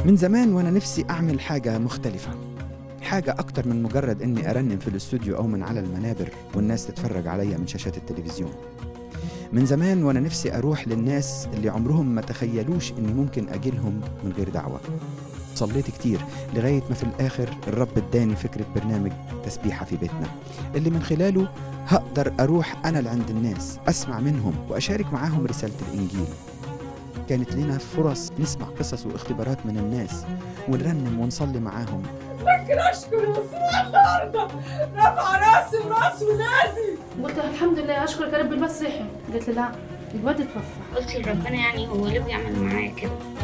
من زمان وانا نفسي اعمل حاجه مختلفه حاجة أكتر من مجرد إني أرنم في الاستوديو أو من على المنابر والناس تتفرج عليا من شاشات التلفزيون من زمان وأنا نفسي أروح للناس اللي عمرهم ما تخيلوش إني ممكن أجيلهم من غير دعوة صليت كتير لغاية ما في الآخر الرب اداني فكرة برنامج تسبيحة في بيتنا اللي من خلاله هقدر أروح أنا لعند الناس أسمع منهم وأشارك معاهم رسالة الإنجيل كانت لنا فرص نسمع قصص واختبارات من الناس ونرنم ونصلي معاهم لكن اشكر يسوع النهارده رفع راسي وراس ولادي قلت لها الحمد لله اشكرك يا رب الواد صحي قالت لي لا الواد اتوفى قلت لربنا يعني هو ليه بيعمل معايا كده